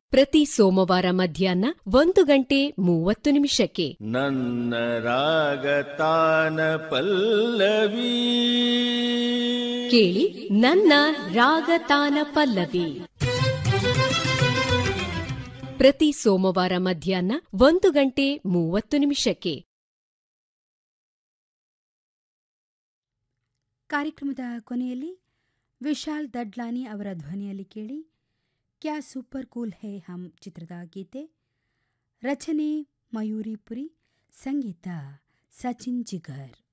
ಪ್ರತಿ ಸೋಮವಾರ ಮಧ್ಯಾಹ್ನ ಒಂದು ಗಂಟೆ ಮೂವತ್ತು ನಿಮಿಷಕ್ಕೆ ನನ್ನ ರಾಗತಾನ ಪಲ್ಲವಿ ಕೇಳಿ ನನ್ನ ರಾಗತಾನ ಪಲ್ಲವಿ ಪ್ರತಿ ಸೋಮವಾರ ಮಧ್ಯಾಹ್ನ ಒಂದು ಗಂಟೆ ಮೂವತ್ತು ನಿಮಿಷಕ್ಕೆ ಕಾರ್ಯಕ್ರಮದ ಕೊನೆಯಲ್ಲಿ ವಿಶಾಲ್ ದಡ್ಲಾನಿ ಅವರ ಧ್ವನಿಯಲ್ಲಿ ಕೇಳಿ ಕ್ಯಾ ಸೂಪರ್ ಕೂಲ್ ಹೇ ಹಮ್ ಚಿತ್ರದ ಗೀತೆ ರಚನೆ ಮಯೂರಿಪುರಿ ಸಂಗೀತ ಸಚಿನ್ ಜಿಗರ್